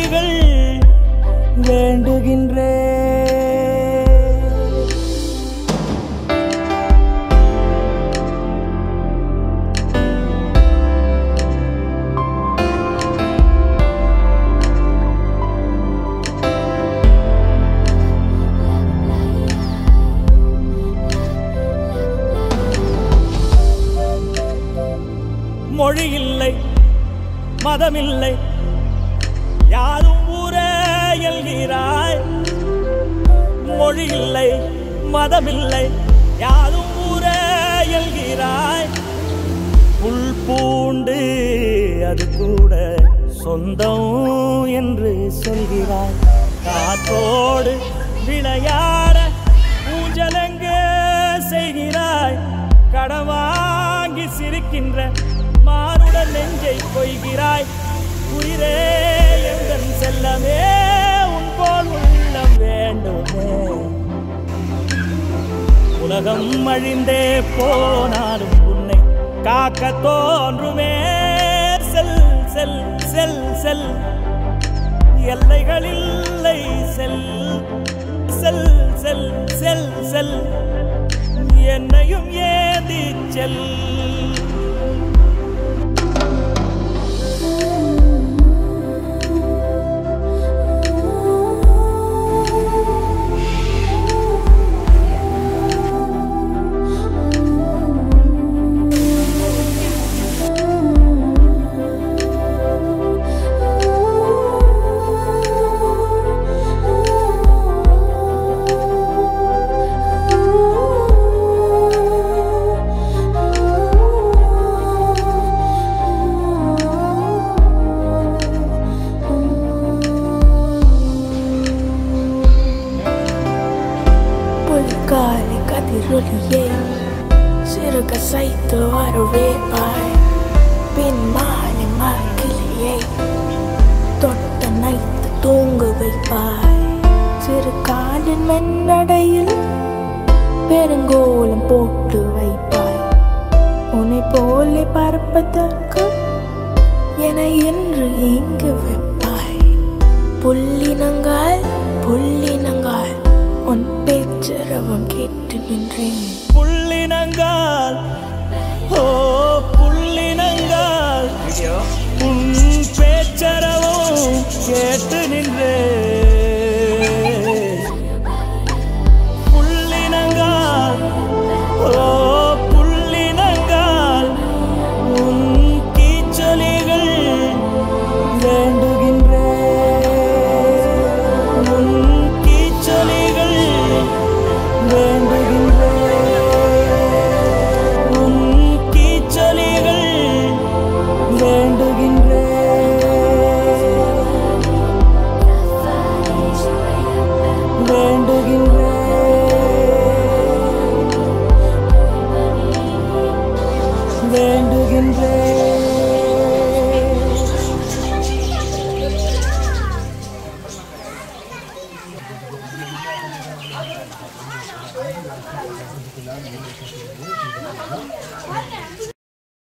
கைகள் வேண்டுகின்றே மொழி இல்லை மதமில்லை யாரும் ஊரே எல்கிறாய் மொழி இல்லை மதமில்லை யாரும் ஊரே எல்கிறாய் புல் பூண்டு அது கூட சொந்தம் என்று சொல்கிறாய் காற்றோடு விளையாட ஊஞ்சலங்க செய்கிறாய் கடன் வாங்கி சிரிக்கின்ற மானுட நெஞ்சை கொய்கிறாய் உயிரே எங்கள் செல்லமே உன் போல் உள்ளம் வேண்டுமே உலகம் அழிந்தே போனாலும் உன்னை காக்க தோன்றுமே செல் செல் செல் செல் எல்லைகள் இல்லை செல் செல் செல் செல் செல் என்னையும் ஏந்தி செல் புல்காலி கதிரொலியே சிறுக சைத்து வரவேற்பாய் பின் மாலை மக்கிளியை தொட்ட நைத்து தூங்க வைப்பாய் சிறு காலின் மென்னடையில் பெருங்கோலம் போட்டு வைப்பாய் உன்னை போலே பறப்பதற்கு என என்று இங்கு வைப்பாய் புள்ளினங்கால் புள்ளினங்கால் உன் பேச்சரவம் கேட்டு நின்றேன் புள்ளினங்கால் ஓ புள்ளினங்கால் உன் பேச்சரவும் கேட்டு நின்றே